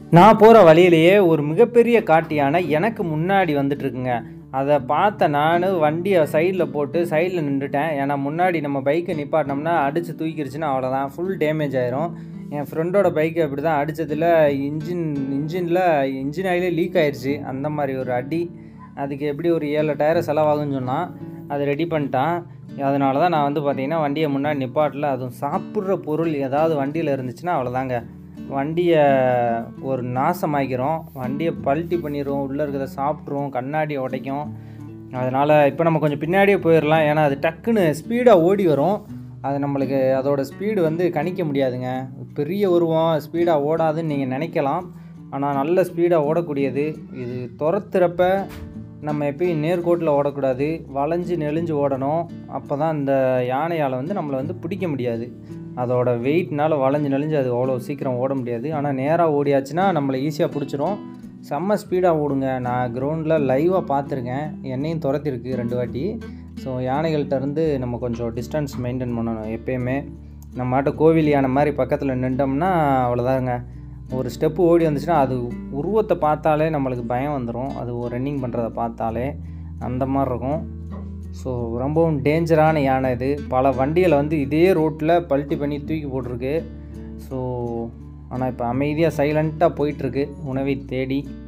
நான் போகிற வழியிலேயே ஒரு மிகப்பெரிய காட்டு யானை எனக்கு முன்னாடி வந்துட்டுருக்குங்க அதை பார்த்த நான் வண்டியை சைடில் போட்டு சைடில் நின்றுட்டேன் ஏன்னா முன்னாடி நம்ம பைக்கை நிப்பாட்டினோம்னா அடித்து தூக்கிருச்சுன்னா அவ்வளோதான் ஃபுல் டேமேஜ் ஆயிரும் என் ஃப்ரெண்டோட பைக்கை அப்படி தான் அடித்ததில் இன்ஜின் இன்ஜினில் இன்ஜின் ஆயிலே லீக் ஆயிடுச்சு அந்த மாதிரி ஒரு அடி அதுக்கு எப்படி ஒரு ஏழு டயரை செலவாகும்னு சொன்னால் அதை ரெடி பண்ணிட்டான் அதனால தான் நான் வந்து பார்த்தீங்கன்னா வண்டியை முன்னாடி நிப்பாட்டல அதுவும் சாப்பிட்ற பொருள் ஏதாவது வண்டியில் இருந்துச்சுன்னா அவ்வளோதாங்க வண்டியை ஒரு நாசமாக்கிறோம் வண்டியை பல்ட்டி பண்ணிடுவோம் உள்ளே இருக்கிறத சாப்பிட்ருவோம் கண்ணாடியை உடைக்கும் அதனால் இப்போ நம்ம கொஞ்சம் பின்னாடியே போயிடலாம் ஏன்னா அது டக்குன்னு ஸ்பீடாக ஓடி வரும் அது நம்மளுக்கு அதோட ஸ்பீடு வந்து கணிக்க முடியாதுங்க பெரிய உருவம் ஸ்பீடாக ஓடாதுன்னு நீங்கள் நினைக்கலாம் ஆனால் நல்ல ஸ்பீடாக ஓடக்கூடியது இது துரத்துறப்ப நம்ம எப்பயும் நேர்கோட்டில் ஓடக்கூடாது வளைஞ்சு நெளிஞ்சு ஓடணும் அப்போ தான் இந்த யானையால் வந்து நம்மளை வந்து பிடிக்க முடியாது அதோட வெயிட்னால வளைஞ்சு நெளிஞ்சு அது அவ்வளோ சீக்கிரம் ஓட முடியாது ஆனால் நேராக ஓடியாச்சுன்னா நம்மளை ஈஸியாக பிடிச்சிரும் செம்ம ஸ்பீடாக ஓடுங்க நான் கிரவுண்டில் லைவாக பார்த்துருக்கேன் என்னையும் துரத்திருக்கு ரெண்டு வாட்டி ஸோ யானைகள்கிட்ட இருந்து நம்ம கொஞ்சம் டிஸ்டன்ஸ் மெயின்டைன் பண்ணணும் எப்பயுமே நம்ம ஆட்ட கோவில் யானை மாதிரி பக்கத்தில் நின்றோம்னா அவ்வளோதாங்க ஒரு ஸ்டெப்பு ஓடி வந்துச்சுன்னா அது உருவத்தை பார்த்தாலே நம்மளுக்கு பயம் வந்துடும் அது ஒரு ரன்னிங் பண்ணுறதை பார்த்தாலே அந்த மாதிரி இருக்கும் ஸோ ரொம்பவும் டேஞ்சரான யானை இது பல வண்டிகளை வந்து இதே ரோட்டில் பல்ட்டி பண்ணி தூக்கி போட்டிருக்கு ஸோ ஆனால் இப்போ அமைதியாக சைலண்ட்டாக போயிட்டுருக்கு உணவை தேடி